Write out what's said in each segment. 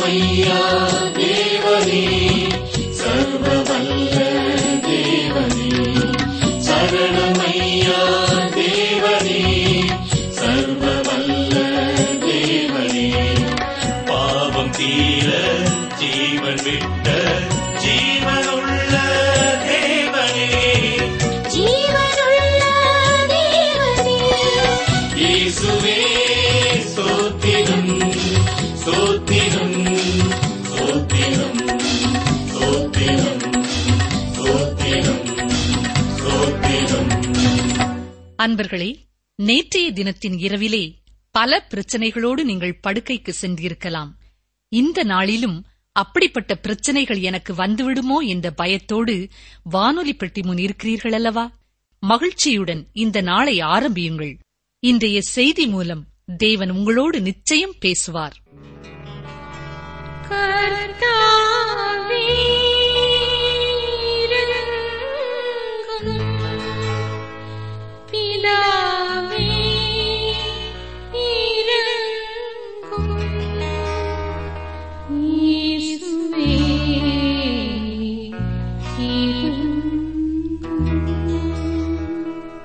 சரணமையா தேவனே சர்வ வல்ல தேவனே சரணமையா தேவனே சர்வ வல்ல தேவனே பாவம் தீர ஜீவன் விட்ட ஜீவனுள்ள தேவனே ஜீவனுள்ள தேவனே இயேசுவே ஸ்தோத்திரம் ஸ்தோத்திரம் ஸ்தோத்திரம் ஸ்தோத்திரம் ஸ்தோத்திரம் ஸ்தோத்திரம் அன்பர்களே நேற்றைய தினத்தின் இரவிலே பல பிரச்சனைகளோடு நீங்கள் படுக்கைக்கு சென்றிருக்கலாம் இந்த நாளிலும் அப்படிப்பட்ட பிரச்சனைகள் எனக்கு வந்துவிடுமோ என்ற பயத்தோடு வானொலி பெட்டி முன் இருக்கிறீர்கள் அல்லவா மகிழ்ச்சியுடன் இந்த நாளை ஆரம்பியுங்கள் இன்றைய செய்தி மூலம் தேவன் உங்களோடு நிச்சயம் பேசுவார் கர்த்தாவே இரங்கும் பிதாவே இரங்கும் இயேசுவே இரங்கும்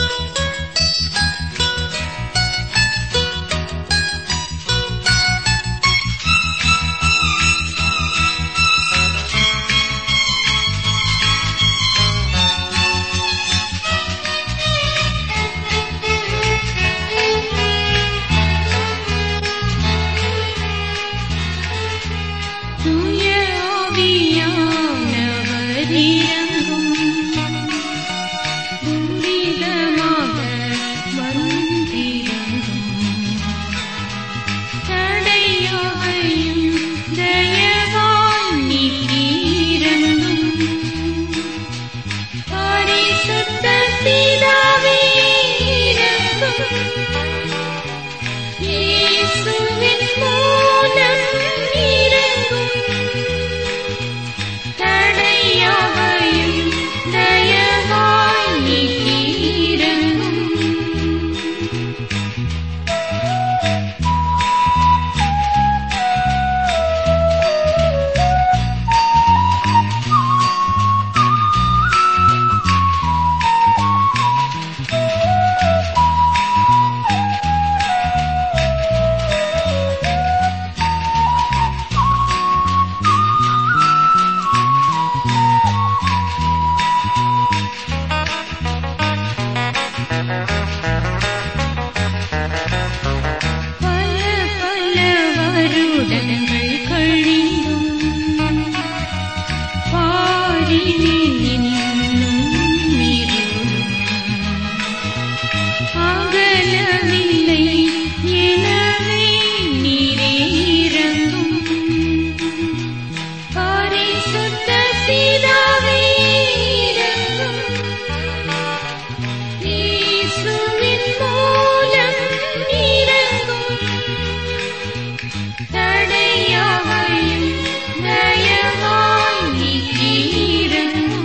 தூய ஆவியானவர் இறங்கும். துரிதமாக வந்திறங்கும். தடையாவையும் தயவாய் நீக்கி இறங்கும். பரிசுத்த பிதாவே இறங்கும். இயேசுவின் மூலம் இறங்கும். தடையாவையும் தயவாய் நீக்கி இறங்கும். பல பல வருடங்கள் கழிந்தும் பாரினில் இன்னும் இருளும் அகலவில்லை எனவே நீரே இறங்கும் பரிசுத்த பிதாவே இறங்கும் இயேசுவின் மூலம் இறங்கும். தடையாவையும் தயவாய் நீக்கி இறங்கும்.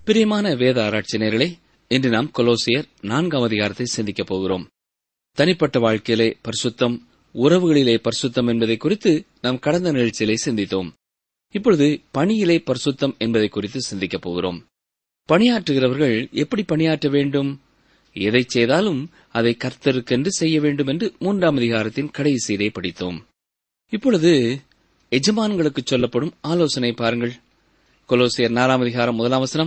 பிரியமான வேத ஆராய்ச்சியர்களே இன்று நாம் கொலோசியர் நான்காம் அதிகாரத்தை சிந்திக்கப் போகிறோம் தனிப்பட்ட வாழ்க்கையிலே பரிசுத்தம் உறவுகளிலே பரிசுத்தம் என்பதை குறித்து நாம் கடந்த நிகழ்ச்சியிலே சிந்தித்தோம் இப்பொழுது பணியிலே பரிசுத்தம் என்பதை குறித்து சிந்திக்கப் போகிறோம் பணியாற்றுகிறவர்கள் எப்படி பணியாற்ற வேண்டும் எதை செய்தாலும் அதை கர்த்தருக்கென்று செய்ய வேண்டும் என்று மூன்றாம் அதிகாரத்தின் கடைசியிலே படித்தோம் இப்பொழுது எஜமான்களுக்கு சொல்லப்படும் ஆலோசனை பாருங்கள் கொலோசியர் நாலாம் அதிகாரம் முதலாம் வசனம்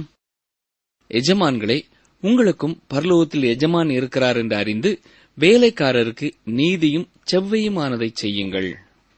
எஜமான்களே உங்களுக்கும் பரலோகத்தில் எஜமான் இருக்கிறார் என்று அறிந்து வேலைக்காரருக்கு நீதியும் செவ்வையுமானதை செய்யுங்கள்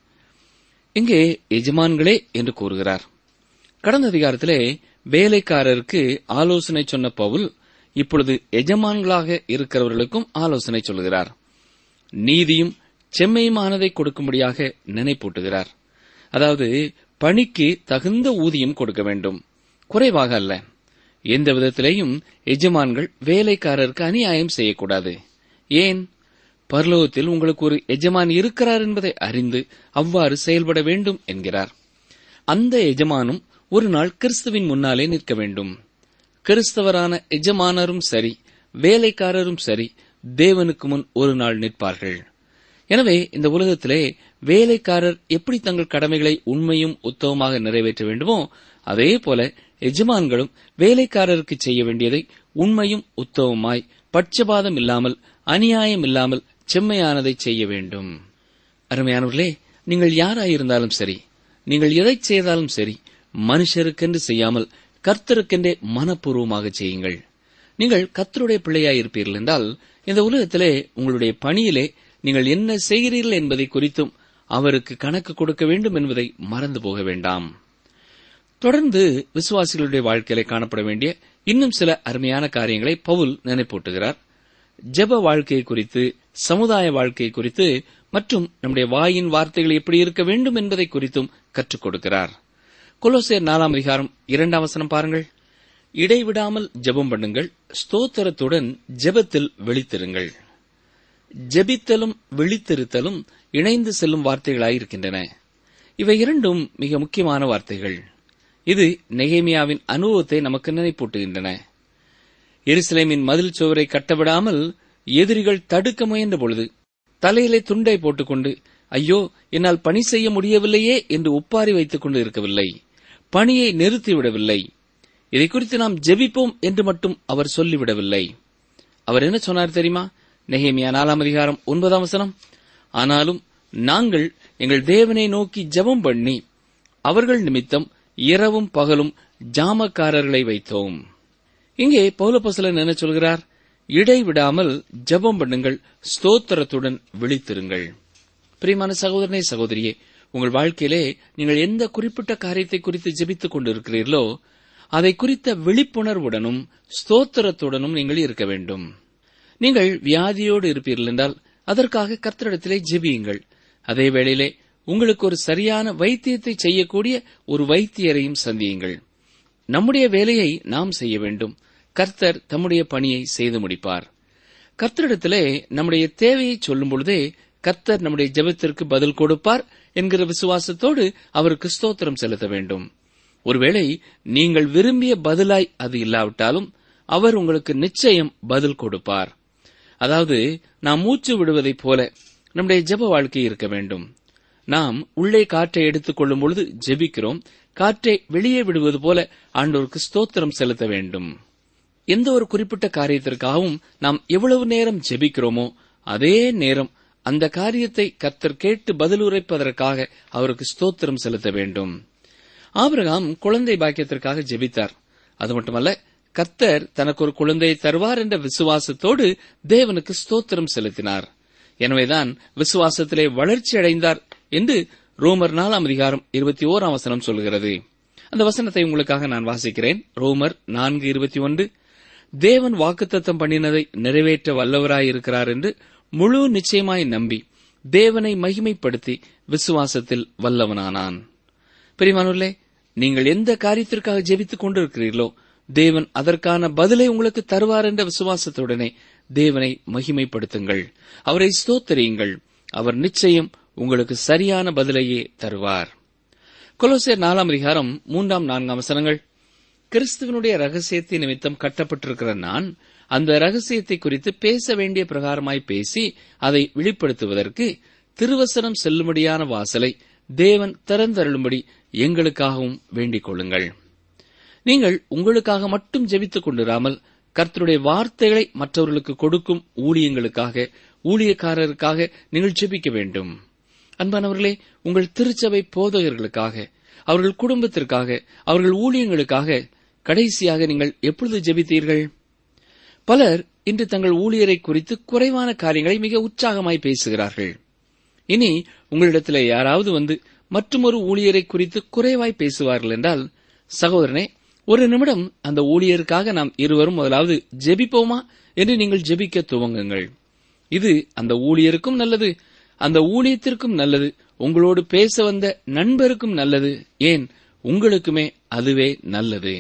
இங்கே எஜமான்களே என்று கூறுகிறார் கடந்த அதிகாரத்திலே வேலைக்காரருக்கு ஆலோசனை சொன்ன பவுல் இப்பொழுது எஜமான்களாக இருக்கிறவர்களுக்கும் ஆலோசனை சொல்கிறார் நீதியும் செம்மையுமானதை கொடுக்கும்படியாக நினைப்பூட்டுகிறார் அதாவது பணிக்கு தகுந்த ஊதியம் கொடுக்க வேண்டும் குறைவாக அல்ல எந்த விதத்திலேயும் எஜமான்கள் வேலைக்காரருக்கு அநியாயம் செய்யக்கூடாது ஏன் பரலோகத்தில் உங்களுக்கு ஒரு எஜமான் இருக்கிறார் என்பதை அறிந்து அவ்வாறு செயல்பட வேண்டும் என்கிறார் அந்த எஜமானும் ஒரு நாள் கிறிஸ்துவின் முன்னாலே நிற்க வேண்டும் கிறிஸ்தவரான எஜமானரும் சரி வேலைக்காரரும் சரி தேவனுக்கு முன் ஒரு நாள் நிற்பார்கள் எனவே இந்த உலகத்திலே வேலைக்காரர் எப்படி தங்கள் கடமைகளை உண்மையும் உத்தவமாக நிறைவேற்ற வேண்டுமோ அதே போல எஜமான்களும் வேலைக்காரருக்கு செய்ய வேண்டியதை உண்மையும் உத்தவமாய் பட்சபாதம் இல்லாமல் அநியாயம் இல்லாமல் செம்மையானதை செய்ய வேண்டும் அருமையானவர்களே நீங்கள் யாராயிருந்தாலும் சரி நீங்கள் எதை செய்தாலும் சரி மனுஷருக்கென்று செய்யாமல் கர்த்தருக்கென்றே மனப்பூர்வமாக செய்யுங்கள் நீங்கள் கர்த்தருடைய பிள்ளையாயிருப்பீர்கள் என்றால் இந்த உலகத்திலே உங்களுடைய பணியிலே நீங்கள் என்ன செய்கிறீர்கள் என்பதை குறித்தும் அவருக்கு கணக்கு கொடுக்க வேண்டும் என்பதை மறந்து போக வேண்டாம் தொடர்ந்து விசுவாசிகளுடைய வாழ்க்கையிலே காணப்பட வேண்டிய இன்னும் சில அருமையான காரியங்களை பவுல் நினைப்பூட்டுகிறார் ஜெப வாழ்க்கை குறித்து சமுதாய வாழ்க்கை குறித்து மற்றும் நம்முடைய வாயின் வார்த்தைகள் எப்படி இருக்க வேண்டும் என்பதை குறித்தும் கற்றுக் கொடுக்கிறார் கொலோசியர் நாலாம் அதிகாரம் இரண்டாம் வசனம் பாருங்கள் இடைவிடாமல் ஜெபம் பண்ணுங்கள் ஸ்தோத்திரத்துடன் ஜெபத்தில் விழித்திருங்கள் ஜெபித்தலும் விழித்திருத்தலும் இணைந்து செல்லும் வார்த்தைகளாயிருக்கின்றன இவை இரண்டும் மிக முக்கியமான வார்த்தைகள் இது நெகேமியாவின் அனுபவத்தை நமக்கு நினைப்பூட்டுகின்றன எருசலேமின் மதில் சுவரை கட்டவிடாமல் எதிரிகள் தடுக்க முயன்ற பொழுது தலையிலே துண்டை போட்டுக்கொண்டு ஐயோ என்னால் பணி செய்ய முடியவில்லையே என்று ஒப்பாரி வைத்துக் கொண்டு இருக்கவில்லை பணியை நிறுத்திவிடவில்லை இதை குறித்து நாம் ஜெபிப்போம் என்று மட்டும் அவர் சொல்லிவிடவில்லை அவர் என்ன சொன்னார் தெரியுமா நெகேமியா நாலாம் அதிகாரம் ஒன்பதாம் வசனம் ஆனாலும் நாங்கள் எங்கள் தேவனை நோக்கி ஜெபம் பண்ணி அவர்கள் நிமித்தம் இரவும் பகலும் ஜாமக்காரர்களை வைத்தோம் இங்கே பௌலபசலன் என்ன சொல்கிறார் இடைவிடாமல் ஜெபம் பண்ணுங்கள் ஸ்தோத்திரத்துடன் விழித்திருங்கள் பிரியமான சகோதரனே சகோதரியே உங்கள் வாழ்க்கையிலே நீங்கள் எந்த குறிப்பிட்ட காரியத்தை குறித்து ஜெபித்துக் கொண்டிருக்கிறீர்களோ அதை குறித்த விழிப்புணர்வுடனும் ஸ்தோத்திரத்துடனும் நீங்கள் இருக்க வேண்டும் நீங்கள் வியாதியோடு இருப்பீர்கள் என்றால் அதற்காக கர்த்தரிடத்திலே ஜெபியுங்கள் அதே வேளையிலே உங்களுக்கு ஒரு சரியான வைத்தியத்தை செய்யக்கூடிய ஒரு வைத்தியரையும் சந்தியுங்கள் நம்முடைய வேலையை நாம் செய்ய வேண்டும் கர்த்தர் தம்முடைய பணியை செய்து முடிப்பார் கர்த்தரிடத்திலே நம்முடைய தேவையை சொல்லும் பொழுதே கர்த்தர் நம்முடைய ஜெபத்திற்கு பதில் கொடுப்பார் என்கிற விசுவாசத்தோடு அவருக்கு ஸ்தோத்திரம் செலுத்த வேண்டும் ஒருவேளை நீங்கள் விரும்பிய பதிலாய் அது இல்லாவிட்டாலும் அவர் உங்களுக்கு நிச்சயம் பதில் கொடுப்பார் அதாவது நாம் மூச்சு விடுவதைப் போல நம்முடைய ஜெப வாழ்க்கை இருக்க வேண்டும் நாம் உள்ளே காற்றை எடுத்துக் கொள்ளும் பொழுது ஜெபிக்கிறோம் காற்றை வெளியே விடுவது போல ஆண்டோருக்கு ஸ்தோத்திரம் செலுத்த வேண்டும் எந்த ஒரு குறிப்பிட்ட காரியத்திற்காகவும் நாம் எவ்வளவு நேரம் ஜெபிக்கிறோமோ அதே நேரம் அந்த காரியத்தை கர்த்தர் கேட்டு பதில் உரைப்பதற்காக அவருக்கு ஸ்தோத்திரம் செலுத்த வேண்டும் ஆபிரகாம் குழந்தை பாக்கியத்திற்காக ஜெபித்தார் அது மட்டுமல்ல கர்த்தர் தனக்கு ஒரு குழந்தையை தருவார் என்ற விசுவாசத்தோடு தேவனுக்கு ஸ்தோத்திரம் செலுத்தினார் எனவேதான் விசுவாசத்திலே வளர்ச்சி அடைந்தார் என்று ரோமர் நாலாம் அதிகாரம் இருபத்தி ஓராம் வசனம் சொல்கிறது அந்த வசனத்தை உங்களுக்காக நான் வாசிக்கிறேன் ரோமர் நான்கு இருபத்தி ஒன்று தேவன் வாக்குத்தத்தம் பண்ணினதை நிறைவேற்ற வல்லவராயிருக்கிறார் என்று முழு நிச்சயமாய் நம்பி தேவனை மகிமைப்படுத்தி விசுவாசத்தில் வல்லவனானான் பெரியமானூர்லே நீங்கள் எந்த காரியத்திற்காக ஜெபித்துக் கொண்டிருக்கிறீர்களோ தேவன் அதற்கான பதிலை உங்களுக்கு தருவார் என்ற விசுவாசத்துடனே தேவனை மகிமைப்படுத்துங்கள் அவரை ஸ்தோத்தரியுங்கள் அவர் நிச்சயம் உங்களுக்கு சரியான பதிலையே தருவார் கொலோசியர் நாலாம் அதிகாரம் மூன்றாம் நான்காம் வசனங்கள் கிறிஸ்துவனுடைய ரகசியத்தை நிமித்தம் கட்டப்பட்டிருக்கிற நான் அந்த ரகசியத்தை குறித்து பேச வேண்டிய பிரகாரமாய் பேசி அதை வெளிப்படுத்துவதற்கு திருவசனம் செல்லும்படியான வாசலை தேவன் திறந்தருளும்படி எங்களுக்காகவும் வேண்டிக் கொள்ளுங்கள் நீங்கள் உங்களுக்காக மட்டும் ஜெபித்துக் கொண்டிராமல் கர்த்தருடைய வார்த்தைகளை மற்றவர்களுக்கு கொடுக்கும் ஊழியங்களுக்காக ஊழியக்காரருக்காக நீங்கள் ஜெபிக்க வேண்டும் அன்பானவர்களே உங்கள் திருச்சபை போதகர்களுக்காக அவர்கள் குடும்பத்திற்காக அவர்கள் ஊழியங்களுக்காக கடைசியாக நீங்கள் எப்பொழுது ஜெபித்தீர்கள் பலர் இன்று தங்கள் ஊழியரை குறித்து குறைவான காரியங்களை மிக உற்சாகமாய் பேசுகிறார்கள் இனி உங்களிடத்தில் யாராவது வந்து மற்றொரு ஊழியரை குறித்து குறைவாய் பேசுவார்கள் என்றால் சகோதரனே ஒரு நிமிடம் அந்த ஊழியருக்காக நாம் இருவரும் முதலாவது ஜெபிப்போமா என்று நீங்கள் ஜெபிக்க துவங்குங்கள் இது அந்த ஊழியருக்கும் நல்லது அந்த ஊழியத்திற்கும் நல்லது உங்களோடு பேச வந்த நண்பருக்கும் நல்லது ஏன் உங்களுக்குமே அதுவே நல்லது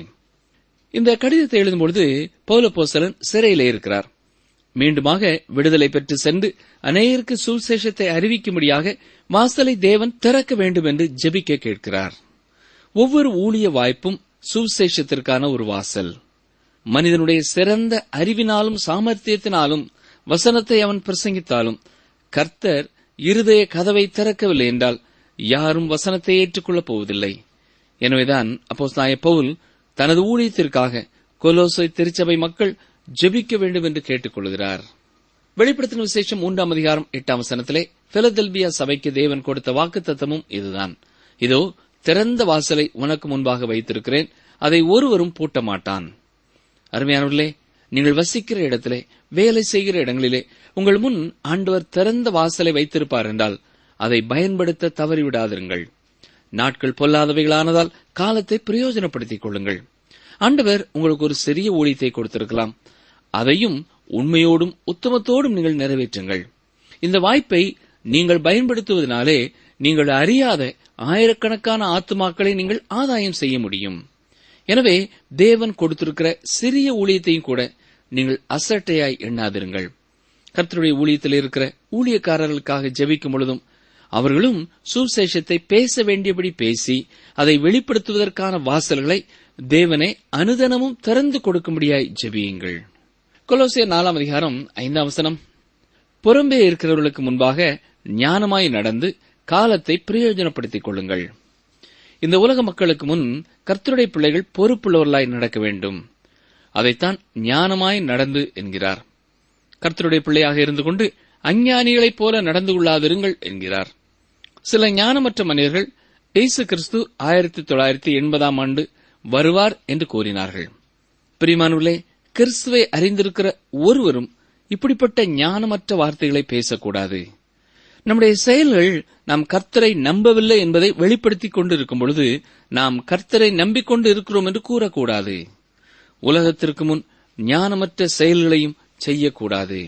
இந்த கடிதத்தை எழுதும்பொழுது பௌலப்போஸ்தலன் சிறையிலே இருக்கிறார் மீண்டுமாக விடுதலை பெற்று சென்று அநேகருக்கு சுவிசேஷத்தை அறிவிக்கும்படியாக வாசலை தேவன் திறக்க வேண்டும் என்று ஜெபிக்க கேட்கிறார் ஒவ்வொரு ஊழிய வாய்ப்பும் சுவிசேஷத்திற்கான ஒரு வாசல் மனிதனுடைய சிறந்த அறிவினாலும் சாமர்த்தியத்தினாலும் வசனத்தை அவன் பிரசங்கித்தாலும் கர்த்தர் இருதய கதவை திறக்கவில்லை என்றால் யாரும் வசனத்தை ஏற்றுக்கொள்ளப் போவதில்லை எனவேதான் அப்போஸ் நாய பவுல் தனது ஊழியத்திற்காக கொலோசை திருச்சபை மக்கள் ஜெபிக்க வேண்டும் என்று கேட்டுக் கொள்கிறார் வெளிப்படுத்தின விசேஷம் மூன்றாம் அதிகாரம் எட்டாம் வசனத்திலே பிலதெல்பியா சபைக்கு தேவன் கொடுத்த வாக்குத்தத்தமும் இதுதான் இதோ திறந்த வாசலை உனக்கு முன்பாக வைத்திருக்கிறேன் அதை ஒருவரும் பூட்ட மாட்டான் அருமையானவர்களே நீங்கள் வசிக்கிற இடத்திலே வேலை செய்கிற இடங்களிலே உங்கள் முன் ஆண்டவர் திறந்த வாசலை வைத்திருப்பார் என்றால் அதை பயன்படுத்த தவறிவிடாதிருங்கள் நாட்கள் பொல்லாதவைகளானதால் காலத்தை பிரயோஜனப்படுத்திக் கொள்ளுங்கள் ஆண்டவர் உங்களுக்கு ஒரு சிறிய ஊழியத்தை கொடுத்திருக்கலாம் அதையும் உண்மையோடும் உத்தமத்தோடும் நீங்கள் நிறைவேற்றுங்கள் இந்த வாய்ப்பை நீங்கள் பயன்படுத்துவதனாலே நீங்கள் அறியாத ஆயிரக்கணக்கான ஆத்துமாக்களை நீங்கள் ஆதாயம் செய்ய முடியும் எனவே தேவன் கொடுத்திருக்கிற சிறிய ஊழியத்தையும் கூட நீங்கள் அசட்டையாய் எண்ணாதிருங்கள் கர்த்தருடைய ஊழியத்தில் இருக்கிற ஊழியக்காரர்களுக்காக ஜெபிக்கும் பொழுதும் அவர்களும் சுசேஷத்தை பேச வேண்டியபடி பேசி அதை வெளிப்படுத்துவதற்கான வாசல்களை தேவனே அனுதனமும் திறந்து கொடுக்கும்படியாய் ஜெபியுங்கள் கொலோசியர் நாலாம் அதிகாரம் ஐந்தாம் வசனம் புறம்பே இருக்கிறவர்களுக்கு முன்பாக ஞானமாய் நடந்து காலத்தை பிரயோஜனப்படுத்திக் கொள்ளுங்கள் இந்த உலக மக்களுக்கு முன் கர்த்தருடைய பிள்ளைகள் பொறுப்புள்ளவர்களாய் நடக்க வேண்டும் அதைத்தான் ஞானமாய் நடந்து என்கிறார் கர்த்தருடைய பிள்ளையாக இருந்து கொண்டு அஞ்ஞானிகளைப் போல நடந்து கொள்ளாதிருங்கள் என்கிறார் சில ஞானமற்ற மனிதர்கள் இயேசு கிறிஸ்து ஆயிரத்தி தொள்ளாயிரத்தி எண்பதாம் ஆண்டு வருவார் என்று கூறினார்கள் பிரிமானுள்ளே கிறிஸ்துவை அறிந்திருக்கிற ஒருவரும் இப்படிப்பட்ட ஞானமற்ற வார்த்தைகளை பேசக்கூடாது நம்முடைய செயல்கள் நாம் கர்த்தரை நம்பவில்லை என்பதை வெளிப்படுத்திக் கொண்டு இருக்கும் பொழுது நாம் கர்த்தரை நம்பிக்கொண்டு இருக்கிறோம் என்று கூறக்கூடாது உலகத்திற்கு முன் ஞானமற்ற செயல்களையும் செய்யக்கூடாது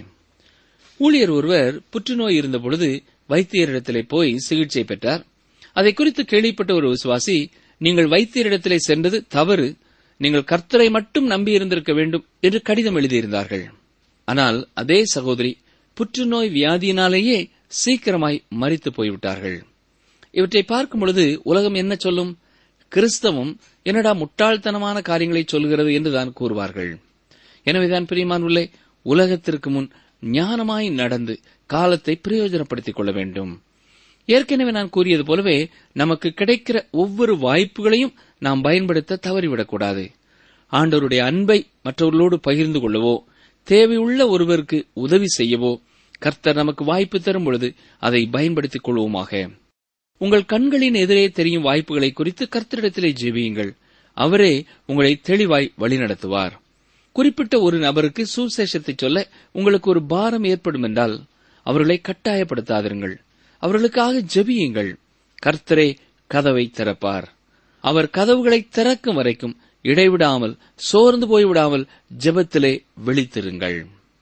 ஊழியர் ஒருவர் புற்றுநோய் இருந்தபொழுது வைத்தியரிடத்திலே போய் சிகிச்சை பெற்றார் அதை குறித்து கேள்விப்பட்ட ஒரு விசுவாசி நீங்கள் வைத்தியரிடத்திலே சென்றது தவறு நீங்கள் கர்த்தரை மட்டும் நம்பியிருந்திருக்க வேண்டும் என்று கடிதம் எழுதியிருந்தார்கள் ஆனால் அதே சகோதரி புற்றுநோய் வியாதியினாலேயே சீக்கிரமாய் மறித்து போய்விட்டார்கள் இவற்றை பார்க்கும் பொழுது உலகம் என்ன சொல்லும் கிறிஸ்தவம் என்னடா முட்டாள்தனமான காரியங்களை சொல்கிறது என்றுதான் கூறுவார்கள் எனவேதான் பிரியமானுள்ளே உலகத்திற்கு முன் ஞானமாய் நடந்து காலத்தை பிரயோஜனப்படுத்திக் கொள்ள வேண்டும் ஏற்கனவே நான் கூறியது போலவே நமக்கு கிடைக்கிற ஒவ்வொரு வாய்ப்புகளையும் நாம் பயன்படுத்த தவறிவிடக்கூடாது ஆண்டவருடைய அன்பை மற்றவர்களோடு பகிர்ந்து கொள்ளவோ தேவையுள்ள ஒருவருக்கு உதவி செய்யவோ கர்த்தர் நமக்கு வாய்ப்பு தரும் பொழுது அதை பயன்படுத்திக் கொள்வோமாக உங்கள் கண்களின் எதிரே தெரியும் வாய்ப்புகளை குறித்து கர்த்தரிடத்திலே ஜெபியுங்கள் அவரே உங்களை தெளிவாய் வழிநடத்துவார் குறிப்பிட்ட ஒரு நபருக்கு சுசேஷத்தை சொல்ல உங்களுக்கு ஒரு பாரம் ஏற்படும் என்றால் அவர்களை கட்டாயப்படுத்தாதிருங்கள் அவர்களுக்காக ஜெபியுங்கள் கர்த்தரே கதவை திறப்பார் அவர் கதவுகளை திறக்கும் வரைக்கும் இடைவிடாமல் சோர்ந்து போய்விடாமல் ஜெபத்திலே விழித்திருங்கள்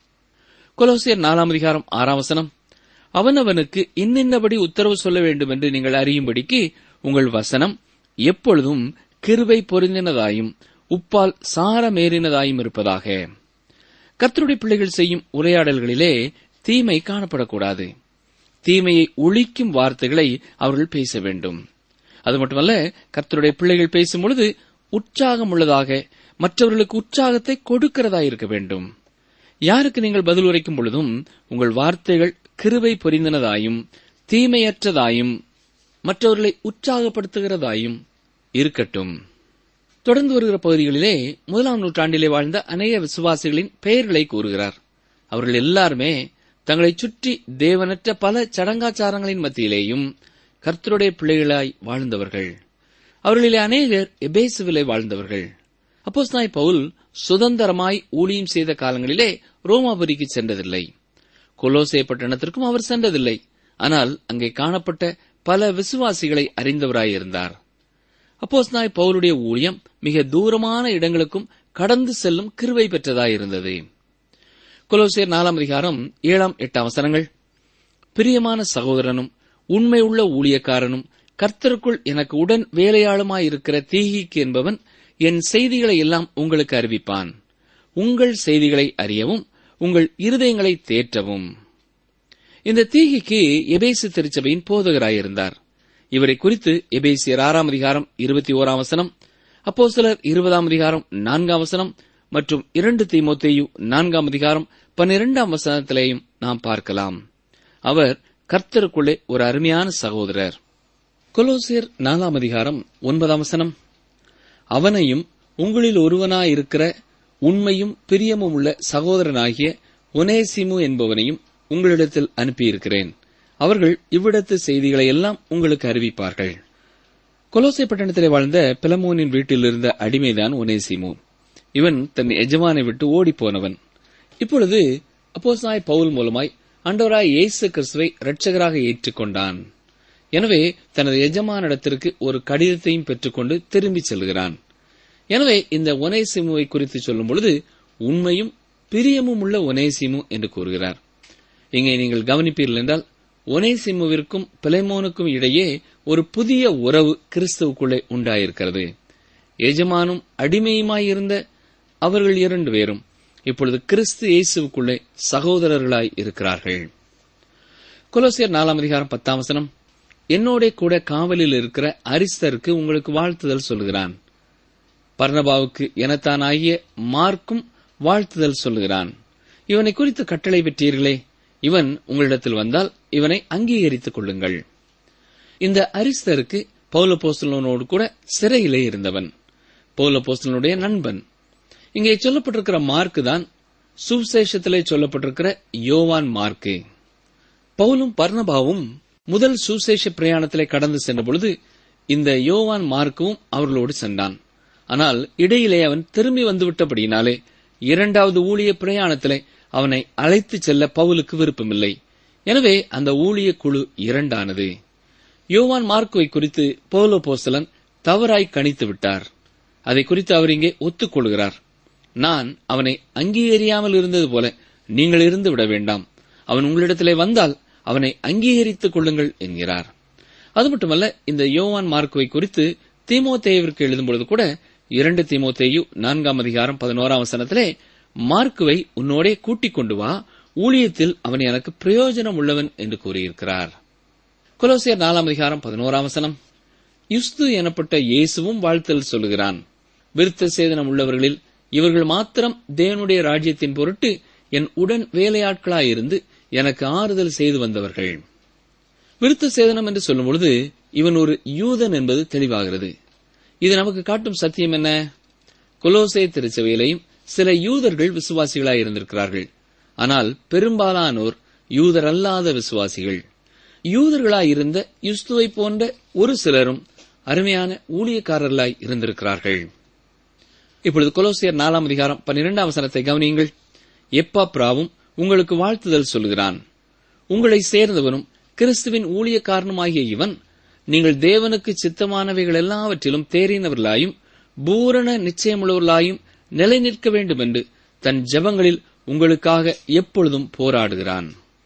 கொலோசியர் நாலாம் அதிகாரம் ஆறாம் வசனம் அவனவனுக்கு இன்னின்னபடி உத்தரவு சொல்ல வேண்டும் என்று நீங்கள் அறியும்படிக்கு உங்கள் வசனம் எப்பொழுதும் கிருபை பொருந்தினதாயும் உப்பால் சாரமேறினதாயும் இருப்பதாக கர்த்தருடைய பிள்ளைகள் செய்யும் உரையாடல்களிலே தீமை காணப்படக்கூடாது தீமையை ஒழிக்கும் வார்த்தைகளை அவர்கள் பேச வேண்டும் அது மட்டுமல்ல கர்த்தருடைய பிள்ளைகள் பேசும் பொழுது உற்சாகம் உள்ளதாக மற்றவர்களுக்கு உற்சாகத்தை கொடுக்கிறதா இருக்க வேண்டும் யாருக்கு நீங்கள் பதில் உரைக்கும் பொழுதும் உங்கள் வார்த்தைகள் கிருபை பொரிந்தனதாயும் தீமையற்றதாயும் மற்றவர்களை உற்சாகப்படுத்துகிறதாயும் இருக்கட்டும் தொடர்ந்து வருகிற பகுதிகளிலே முதலாம் நூற்றாண்டிலே வாழ்ந்த அநேக விசுவாசிகளின் பெயர்களை கூறுகிறார் அவர்கள் எல்லாருமே தங்களைச் சுற்றி தேவனற்ற பல சடங்காச்சாரங்களின் மத்தியிலேயும் கர்த்தருடைய பிள்ளைகளாய் வாழ்ந்தவர்கள் அவர்களிலே அநேகர் எபேசுவிலே வாழ்ந்தவர்கள் அப்போஸ்தாய் பவுல் சுதந்திரமாய் ஊழியம் செய்த காலங்களிலே ரோமாபுரிக்கு சென்றதில்லை கொலோசே பட்டணத்திற்கும் அவர் சென்றதில்லை ஆனால் அங்கே காணப்பட்ட பல விசுவாசிகளை அறிந்தவராயிருந்தார் அப்போஸ்தாய் பவுலுடைய ஊழியம் மிக தூரமான இடங்களுக்கும் கடந்து செல்லும் கிருவை பெற்றதாயிருந்தது கொலோசியர் நாலாம் அதிகாரம் ஏழாம் எட்டாம் வசனங்கள் பிரியமான சகோதரனும் உண்மையுள்ள ஊழியக்காரனும் கர்த்தருக்குள் எனக்கு உடன் வேலையாளுமாயிருக்கிற தீகிக்கு என்பவன் என் செய்திகளை எல்லாம் உங்களுக்கு அறிவிப்பான் உங்கள் செய்திகளை அறியவும் உங்கள் இருதயங்களை தேற்றவும் இந்த தீகிக்கு எபேசு திருச்சபையின் போதகராயிருந்தார் இவரை குறித்து எபேசியர் ஆறாம் அதிகாரம் இருபத்தி ஓராம் வசனம் அப்போ சிலர் இருபதாம் அதிகாரம் நான்காம் வசனம் மற்றும் இரண்டு தீமோத்தேயு நான்காம் அதிகாரம் பன்னிரெண்டாம் வசனத்திலேயும் நாம் பார்க்கலாம் அவர் கர்த்தருக்குள்ளே ஒரு அருமையான சகோதரர் கொலோசியர் நாலாம் அதிகாரம் ஒன்பதாம் வசனம் அவனையும் உங்களில் ஒருவனாயிருக்கிற உண்மையும் பிரியமும் உள்ள சகோதரனாகிய ஒனேசிமு என்பவனையும் உங்களிடத்தில் அனுப்பியிருக்கிறேன் அவர்கள் இவ்விடத்து செய்திகளை எல்லாம் உங்களுக்கு அறிவிப்பார்கள் கொலோசை பட்டணத்திலே வாழ்ந்த பிலமோனின் வீட்டில் இருந்த அடிமைதான் ஒனேசிமு இவன் தன் எஜமானை விட்டு ஓடிப்போனவன் இப்பொழுது அப்போஸ்தாய் பவுல் மூலமாய் அண்டவராய் இயேசு கிறிஸ்துவை இரட்சகராக ஏற்றுக்கொண்டான் எனவே தனது எஜமானிடத்திற்கு ஒரு கடிதத்தையும் பெற்றுக்கொண்டு திரும்பிச் செல்கிறான் எனவே இந்த ஒனேசிமுவை குறித்து சொல்லும் பொழுது உண்மையும் பிரியமும் உள்ள ஒனேசிமு என்று கூறுகிறார் இங்கே நீங்கள் கவனிப்பீர்கள் என்றால் ஒனேசிமுவிற்கும் பிலைமோனுக்கும் இடையே ஒரு புதிய உறவு கிறிஸ்துவுக்குள்ளே உண்டாயிருக்கிறது எஜமானும் அடிமையுமாயிருந்த அவர்கள் இரண்டு பேரும் இப்பொழுது கிறிஸ்து இயேசுவுக்குள்ளே சகோதரர்களாய் இருக்கிறார்கள் கொலோசியர் நாலாம் அதிகாரம் பத்தாம் வசனம் என்னோட கூட காவலில் இருக்கிற அரிஸ்தருக்கு உங்களுக்கு வாழ்த்துதல் சொல்கிறான் பர்ணபாவுக்கு எனத்தானாகிய மார்க்கும் வாழ்த்துதல் சொல்லுகிறான் இவனை குறித்து கட்டளை பெற்றீர்களே இவன் உங்களிடத்தில் வந்தால் இவனை அங்கீகரித்துக் கொள்ளுங்கள் இந்த அரிஸ்தருக்கு பௌலபோஸ்தலனோடு கூட சிறையிலே இருந்தவன் பௌலபோஸ்தலனுடைய நண்பன் இங்கே சொல்லப்பட்டிருக்கிற மார்க்கு தான் சுவிசேஷத்திலே சொல்லப்பட்டிருக்கிற யோவான் மார்க்கு பவுலும் பர்ணபாவும் முதல் சுசேஷ பிரயாணத்திலே கடந்து சென்ற பொழுது இந்த யோவான் மார்க்கவும் அவர்களோடு சென்றான் ஆனால் இடையிலே அவன் திரும்பி வந்துவிட்டபடியினாலே இரண்டாவது ஊழிய பிரயாணத்திலே அவனை அழைத்துச் செல்ல பவுலுக்கு விருப்பமில்லை எனவே அந்த ஊழிய குழு இரண்டானது யோவான் மார்க்குவை குறித்து பவுலோ போஸ்தலன் தவறாய் கணித்து விட்டார் அதை குறித்து அவர் இங்கே ஒத்துக்கொள்கிறார் நான் அவனை அங்கீகரியாமல் இருந்தது போல நீங்கள் இருந்து விட வேண்டாம் அவன் உங்களிடத்திலே வந்தால் அவனை அங்கீகரித்துக் கொள்ளுங்கள் என்கிறார் அது மட்டுமல்ல இந்த யோவான் மார்க்குவை குறித்து தீமோத்தேயுவிற்கு எழுதும்பொழுது கூட இரண்டு தீமோத்தேயு நான்காம் அதிகாரம் பதினோராம் வசனத்திலே மார்க்குவை உன்னோடே கூட்டிக் கொண்டு வா ஊழியத்தில் அவன் எனக்கு பிரயோஜனம் உள்ளவன் என்று கூறியிருக்கிறார் கொலோசியர் நாலாம் அதிகாரம் பதினோராம் வசனம் யுஸ்து எனப்பட்ட இயேசுவும் வாழ்த்தல் சொல்லுகிறான் விருத்த சேதனம் உள்ளவர்களில் இவர்கள் மாத்திரம் தேவனுடைய ராஜ்யத்தின் பொருட்டு என் உடன் வேலையாட்களாயிருந்து எனக்கு ஆறுதல் செய்து வந்தவர்கள் விருத்த சேதனம் என்று சொல்லும் பொழுது இவன் ஒரு யூதன் என்பது தெளிவாகிறது இது நமக்கு காட்டும் சத்தியம் என்ன கொலோசே திருச்சபையிலையும் சில யூதர்கள் விசுவாசிகளாய் இருந்திருக்கிறார்கள் ஆனால் பெரும்பாலானோர் யூதர் அல்லாத விசுவாசிகள் யூதர்களாயிருந்த யுஸ்துவை போன்ற ஒரு சிலரும் அருமையான ஊழியக்காரர்களாய் இருந்திருக்கிறார்கள் இப்பொழுது கொலோசியர் நாலாம் அதிகாரம் பன்னிரெண்டாம் வசனத்தை கவனியுங்கள் எப்பாப்ராவும் உங்களுக்கு வாழ்த்துதல் சொல்கிறான் உங்களை சேர்ந்தவனும் கிறிஸ்துவின் ஊழியக்காரனுமாகிய இவன் நீங்கள் தேவனுக்கு சித்தமானவைகள் எல்லாவற்றிலும் தேறினவர்களாயும் பூரண நிச்சயமுள்ளவர்களாயும் நிலை நிற்க வேண்டும் என்று தன் ஜெபங்களில் உங்களுக்காக எப்பொழுதும் போராடுகிறான்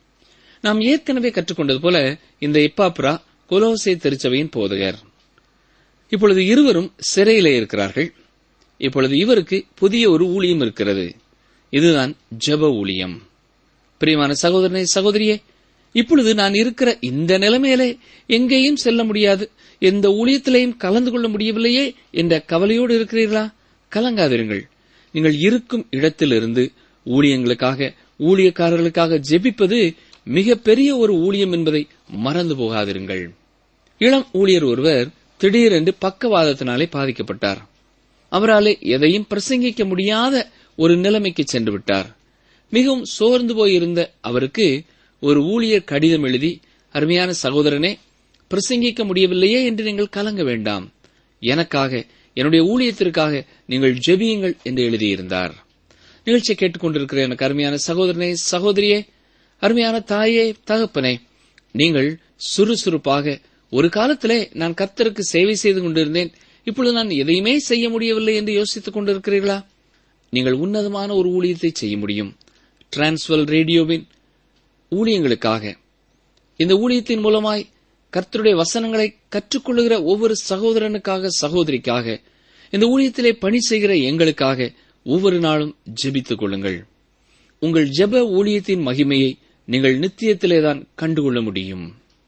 நாம் ஏற்கனவே கற்றுக்கொண்டது போல இந்த எப்பாப்ரா கொலோசே திருச்சபையின் போதகர் இப்பொழுது இருவரும் சிறையிலே இருக்கிறார்கள் இப்பொழுது இவருக்கு புதிய ஒரு ஊழியம் இருக்கிறது இதுதான் ஜெப ஊழியம் பிரியமான சகோதரனே சகோதரியே இப்பொழுது நான் இருக்கிற இந்த நிலைமையிலே எங்கேயும் செல்ல முடியாது எந்த ஊழியத்திலையும் கலந்து கொள்ள முடியவில்லையே என்ற கவலையோடு இருக்கிறீர்களா கலங்காதிருங்கள் நீங்கள் இருக்கும் இடத்திலிருந்து ஊழியங்களுக்காக ஊழியக்காரர்களுக்காக ஜெபிப்பது மிக பெரிய ஒரு ஊழியம் என்பதை மறந்து போகாதிருங்கள் இளம் ஊழியர் ஒருவர் திடீரென்று பக்கவாதத்தினாலே பாதிக்கப்பட்டார் அவராலே எதையும் பிரசங்கிக்க முடியாத ஒரு நிலைமைக்கு சென்று விட்டார் மிகவும் சோர்ந்து போயிருந்த அவருக்கு ஒரு ஊழியர் கடிதம் எழுதி அருமையான சகோதரனே பிரசங்கிக்க முடியவில்லையே என்று நீங்கள் கலங்க வேண்டாம் எனக்காக என்னுடைய ஊழியத்திற்காக நீங்கள் ஜெபியுங்கள் என்று எழுதியிருந்தார் நிகழ்ச்சியை கேட்டுக்கொண்டிருக்கிற எனக்கு அருமையான சகோதரனே சகோதரியே அருமையான தாயே தகப்பனே நீங்கள் சுறுசுறுப்பாக ஒரு காலத்திலே நான் கர்த்தருக்கு சேவை செய்து கொண்டிருந்தேன் இப்பொழுது நான் எதையுமே செய்ய முடியவில்லை என்று யோசித்துக் கொண்டிருக்கிறீர்களா நீங்கள் உன்னதமான ஒரு ஊழியத்தை செய்ய முடியும் டிரான்ஸ்வல் ரேடியோவின் ஊழியங்களுக்காக இந்த ஊழியத்தின் மூலமாய் கர்த்தருடைய வசனங்களை கற்றுக்கொள்ளுகிற ஒவ்வொரு சகோதரனுக்காக சகோதரிக்காக இந்த ஊழியத்திலே பணி செய்கிற எங்களுக்காக ஒவ்வொரு நாளும் ஜெபித்துக் கொள்ளுங்கள் உங்கள் ஜெப ஊழியத்தின் மகிமையை நீங்கள் நித்தியத்திலேதான் கண்டுகொள்ள முடியும்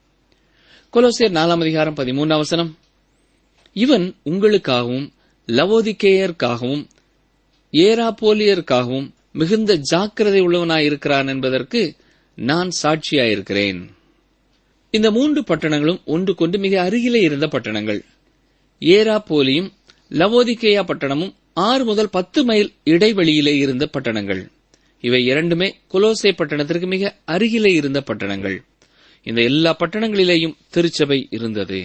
கொலோசியர் நாலாம் அதிகாரம் பதிமூன்றாம் வசனம் இவன் உங்களுக்காகவும் லவோதிக்கேயருக்காகவும் ஏராபோலியருக்காகவும் மிகுந்த ஜாக்கிரதை உள்ளவனாயிருக்கிறான் என்பதற்கு நான் சாட்சியாயிருக்கிறேன் இந்த மூன்று பட்டணங்களும் ஒன்றுக்கொன்று மிக அருகிலே இருந்த பட்டணங்கள் ஏராபோலியும் லவோதிகேயா பட்டணமும் ஆறு முதல் பத்து மைல் இடைவெளியிலே இருந்த பட்டணங்கள் இவை இரண்டுமே கொலோசே பட்டணத்திற்கு மிக அருகிலே இருந்த பட்டணங்கள் இந்த எல்லா பட்டணங்களிலேயும் திருச்சபை இருந்தது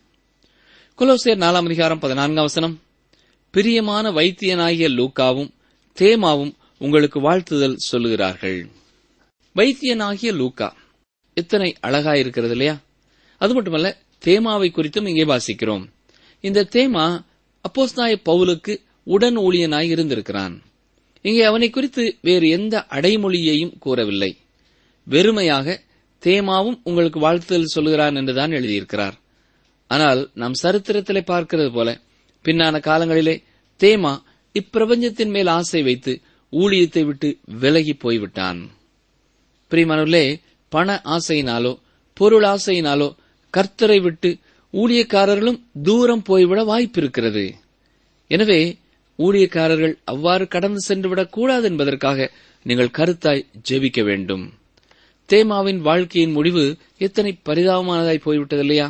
கொலோசேர் நாலாம் அதிகாரம் பதினான்காம் வசனம் பிரியமான வைத்தியனாகிய லூக்காவும் தேமாவும் உங்களுக்கு வாழ்த்துதல் சொல்லுகிறார்கள் வைத்தியனாகிய லூக்கா எத்தனை அழகா இருக்கிறது இல்லையா அது மட்டுமல்ல தேமாவை குறித்தும் இங்கே வாசிக்கிறோம் இந்த தேமா அப்போஸ்தாய பவுலுக்கு உடன் ஊழியனாய் இருந்திருக்கிறான் இங்கே அவனை குறித்து வேறு எந்த அடைமொழியையும் கூறவில்லை வெறுமையாக தேமாவும் உங்களுக்கு வாழ்த்துதல் சொல்லுகிறான் என்றுதான் எழுதியிருக்கிறார் ஆனால் நாம் சரித்திரத்திலே பார்க்கிறது போல பின்னான காலங்களிலே தேமா இப்பிரபஞ்சத்தின் மேல் ஆசை வைத்து ஊழியத்தை விட்டு விலகி போய்விட்டான் பிரிமனுள்ளே பண ஆசையினாலோ பொருள் ஆசையினாலோ கர்த்தரை விட்டு ஊழியக்காரர்களும் தூரம் போய்விட வாய்ப்பிருக்கிறது எனவே ஊழியக்காரர்கள் அவ்வாறு கடந்து சென்றுவிடக் கூடாது என்பதற்காக நீங்கள் கருத்தாய் ஜெபிக்க வேண்டும் தேமாவின் வாழ்க்கையின் முடிவு எத்தனை பரிதாபமானதாய் போய்விட்டது இல்லையா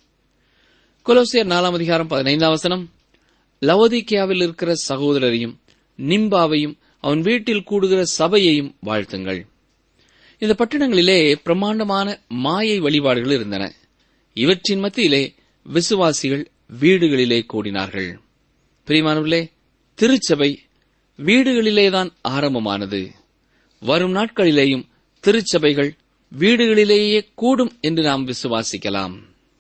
கொலோசியர் நாலாம் அதிகாரம் பதினைந்தாம் வசனம் லவோதிக்கியாவில் இருக்கிற சகோதரரையும் நிம்பாவையும் அவன் வீட்டில் கூடுகிற சபையையும் வாழ்த்துங்கள் இந்த பட்டணங்களிலே பிரமாண்டமான மாயை வழிபாடுகள் இருந்தன இவற்றின் மத்தியிலே விசுவாசிகள் வீடுகளிலே கூடினார்கள் பிரிமானவர்களே திருச்சபை வீடுகளிலேதான் ஆரம்பமானது வரும் நாட்களிலேயும் திருச்சபைகள் வீடுகளிலேயே கூடும் என்று நாம் விசுவாசிக்கலாம்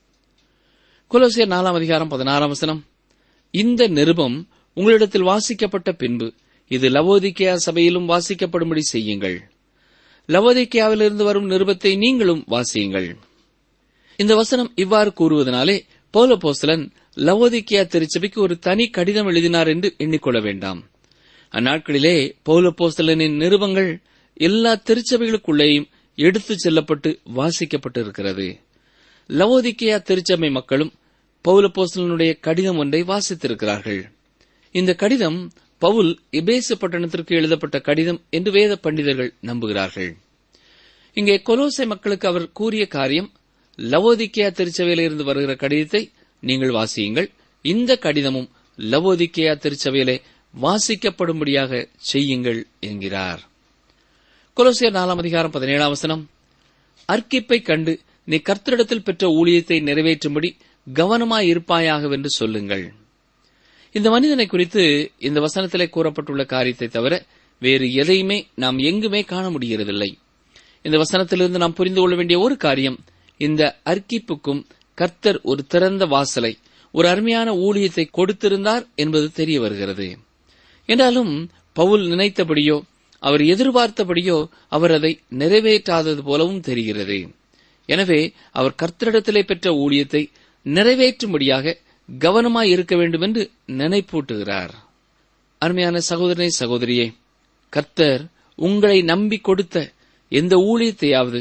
குலோசியர் நாலாம் அதிகாரம் பதினாறாம் வசனம் இந்த நிருபம் உங்களிடத்தில் வாசிக்கப்பட்ட பின்பு இது லவோதிக்கேயா சபையிலும் வாசிக்கப்படும்படி செய்யுங்கள் லவோதிக்கேயாவிலிருந்து வரும் நிருபத்தை நீங்களும் வாசியுங்கள் இந்த வசனம் இவ்வாறு கூறுவதனாலே பௌலபோஸ்தலன் லவோதிக்கேயா திருச்சபைக்கு ஒரு தனி கடிதம் எழுதினார் என்று எண்ணிக்கொள்ள வேண்டாம் அந்நாட்களிலே பௌலபோஸ்தலனின் நிருபங்கள் எல்லா திருச்சபைகளுக்குள்ளேயும் எடுத்துச் செல்லப்பட்டு வாசிக்கப்பட்டு இருக்கிறது லவோதிக்கேயா திருச்சபை மக்களும் பௌலபோஸ்தலனுடைய கடிதம் ஒன்றை வாசித்திருக்கிறார்கள் இந்த கடிதம் பவுல் எபேசு பட்டணத்திற்கு எழுதப்பட்ட கடிதம் என்று வேத பண்டிதர்கள் நம்புகிறார்கள் இங்கே கொலோசை மக்களுக்கு அவர் கூறிய காரியம் லவோதிக்கேயா திருச்சபையிலிருந்து வருகிற கடிதத்தை நீங்கள் வாசியுங்கள் இந்த கடிதமும் லவோதிக்கேயா திருச்சபையிலே வாசிக்கப்படும்படியாக செய்யுங்கள் என்கிறார் கொலோசியர் நாலாம் அதிகாரம் பதினேழாம் வசனம் அர்க்கிப்பை கண்டு நீ கர்த்தரிடத்தில் பெற்ற ஊழியத்தை நிறைவேற்றும்படி கவனமாய் இருப்பாயாகவென்று சொல்லுங்கள் இந்த மனிதனை குறித்து இந்த வசனத்திலே கூறப்பட்டுள்ள காரியத்தை தவிர வேறு எதையுமே நாம் எங்குமே காண முடிகிறதில்லை இந்த வசனத்திலிருந்து நாம் புரிந்து கொள்ள வேண்டிய ஒரு காரியம் இந்த அர்க்கிப்புக்கும் கர்த்தர் ஒரு திறந்த வாசலை ஒரு அருமையான ஊழியத்தை கொடுத்திருந்தார் என்பது தெரிய வருகிறது என்றாலும் பவுல் நினைத்தபடியோ அவர் எதிர்பார்த்தபடியோ அவர் அதை நிறைவேற்றாதது போலவும் தெரிகிறது எனவே அவர் கர்த்தரிடத்திலே பெற்ற ஊழியத்தை நிறைவேற்றும்படியாக கவனமாய் இருக்க வேண்டும் என்று நினைப்பூட்டுகிறார் அருமையான சகோதரனை சகோதரியே கர்த்தர் உங்களை நம்பி கொடுத்த எந்த ஊழியத்தையாவது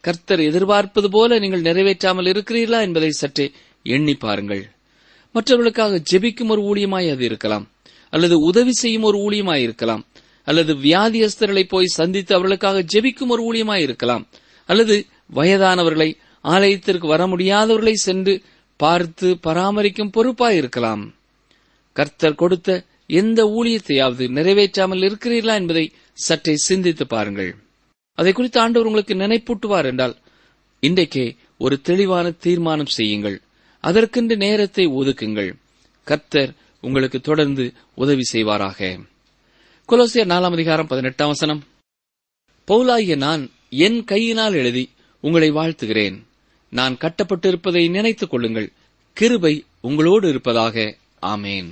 கர்த்தர் எதிர்பார்ப்பது போல நீங்கள் நிறைவேற்றாமல் இருக்கிறீர்களா என்பதை சற்றே எண்ணி பாருங்கள் மற்றவர்களுக்காக ஜெபிக்கும் ஒரு ஊழியமாய் அது இருக்கலாம் அல்லது உதவி செய்யும் ஒரு ஊழியமாய் இருக்கலாம் அல்லது வியாதியஸ்தர்களை போய் சந்தித்து அவர்களுக்காக ஜெபிக்கும் ஒரு ஊழியமாய் இருக்கலாம் அல்லது வயதானவர்களை ஆலயத்திற்கு வர முடியாதவர்களை சென்று பார்த்து பராமரிக்கும் பொறுப்பாய் இருக்கலாம் கர்த்தர் கொடுத்த எந்த ஊழியத்தையாவது நிறைவேற்றாமல் இருக்கிறீர்களா என்பதை சற்றே சிந்தித்து பாருங்கள் அதை குறித்து ஆண்டவர் உங்களுக்கு நினைப்பூட்டுவார் என்றால் இன்றைக்கே ஒரு தெளிவான தீர்மானம் செய்யுங்கள் அதற்கென்று நேரத்தை ஒதுக்குங்கள் கர்த்தர் உங்களுக்கு தொடர்ந்து உதவி செய்வாராக கொலோசியர் நாலாம் அதிகாரம் பதினெட்டாம் வசனம் பவுலாகிய நான் என் கையினால் எழுதி உங்களை வாழ்த்துகிறேன் நான் கட்டப்பட்டிருப்பதை நினைத்துக் கொள்ளுங்கள் கிருபை உங்களோடு இருப்பதாக ஆமேன்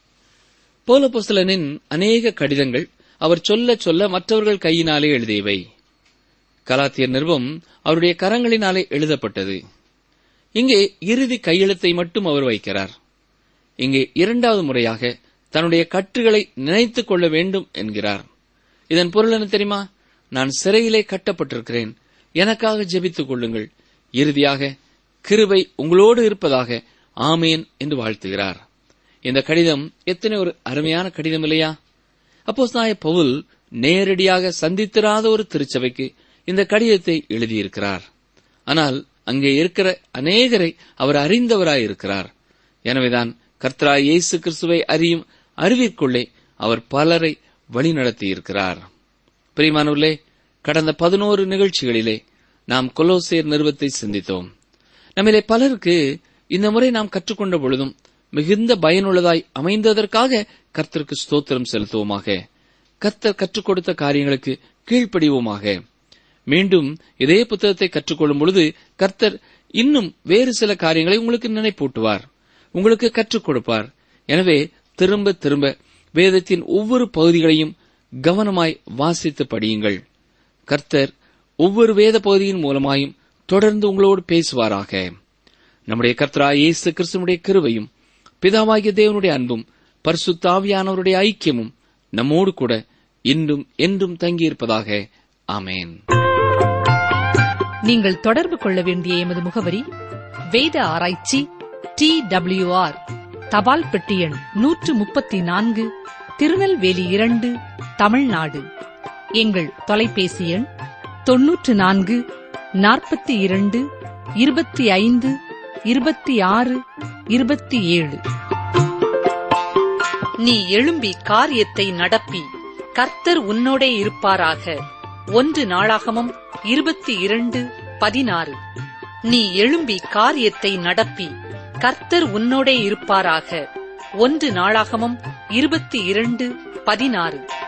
பௌலபோஸ்தலனின் அநேக கடிதங்கள் அவர் சொல்ல சொல்ல மற்றவர்கள் கையினாலே எழுதியவை கலாத்தியர் நிறுவம் அவருடைய கரங்களினாலே எழுதப்பட்டது இங்கே இறுதி கையெழுத்தை மட்டும் அவர் வைக்கிறார் இங்கே இரண்டாவது முறையாக தன்னுடைய கட்டுகளை நினைத்துக் கொள்ள வேண்டும் என்கிறார் இதன் பொருள் என்ன தெரியுமா நான் சிறையிலே கட்டப்பட்டிருக்கிறேன் எனக்காக ஜெபித்துக் கொள்ளுங்கள் இறுதியாக கிருபை உங்களோடு இருப்பதாக ஆமேன் என்று வாழ்த்துகிறார் இந்த கடிதம் எத்தனை ஒரு அருமையான கடிதம் இல்லையா அப்போஸ் நாய பவுல் நேரடியாக சந்தித்திராத ஒரு திருச்சபைக்கு இந்த கடிதத்தை எழுதியிருக்கிறார் ஆனால் அங்கே இருக்கிற அநேகரை அவர் அறிந்தவராயிருக்கிறார் எனவேதான் கர்த்தரா இயேசு கிறிஸ்துவை அறியும் அறிவிற்குள்ளே அவர் பலரை வழிநடத்தியிருக்கிறார் பிரிமானூர்லே கடந்த பதினோரு நிகழ்ச்சிகளிலே நாம் கொலோசேர் நிறுவத்தை சிந்தித்தோம் நம்மிலே பலருக்கு இந்த முறை நாம் கற்றுக்கொண்ட பொழுதும் மிகுந்த பயனுள்ளதாய் அமைந்ததற்காக கர்த்தருக்கு ஸ்தோத்திரம் செலுத்துவோமாக கர்த்தர் கற்றுக் கொடுத்த காரியங்களுக்கு கீழ்ப்படிவோமாக மீண்டும் இதே புத்தகத்தை கற்றுக்கொள்ளும் பொழுது கர்த்தர் இன்னும் வேறு சில காரியங்களை உங்களுக்கு நினைப்பூட்டுவார் உங்களுக்கு கற்றுக் கொடுப்பார் எனவே திரும்ப திரும்ப வேதத்தின் ஒவ்வொரு பகுதிகளையும் கவனமாய் வாசித்து படியுங்கள் கர்த்தர் ஒவ்வொரு வேத பகுதியின் மூலமாயும் தொடர்ந்து உங்களோடு பேசுவாராக நம்முடைய கர்த்தரா இயேசு கிறிஸ்துவனுடைய கிருபையும் பிதாவாகிய தேவனுடைய அன்பும் பரிசுத்தாவியானவருடைய ஐக்கியமும் நம்மோடு கூட இன்றும் என்றும் தங்கியிருப்பதாக ஆமேன் நீங்கள் தொடர்பு கொள்ள வேண்டிய எமது முகவரி வேத ஆராய்ச்சி டி டபிள்யூஆர் தபால் பெட்டி எண் நூற்று முப்பத்தி நான்கு திருநெல்வேலி இரண்டு தமிழ்நாடு எங்கள் தொலைபேசி எண் தொன்னூற்று நான்கு நாற்பத்தி இரண்டு இருபத்தி ஐந்து இருபத்தி ஆறு இருபத்தி ஏழு நீ எழும்பி காரியத்தை நடப்பி கர்த்தர் உன்னோடே இருப்பாராக ஒன்று நாளாகமம் இருபத்தி இரண்டு பதினாறு நீ எழும்பி காரியத்தை நடப்பி கர்த்தர் உன்னோடே இருப்பாராக ஒன்று நாளாகமம் இருபத்தி இரண்டு பதினாறு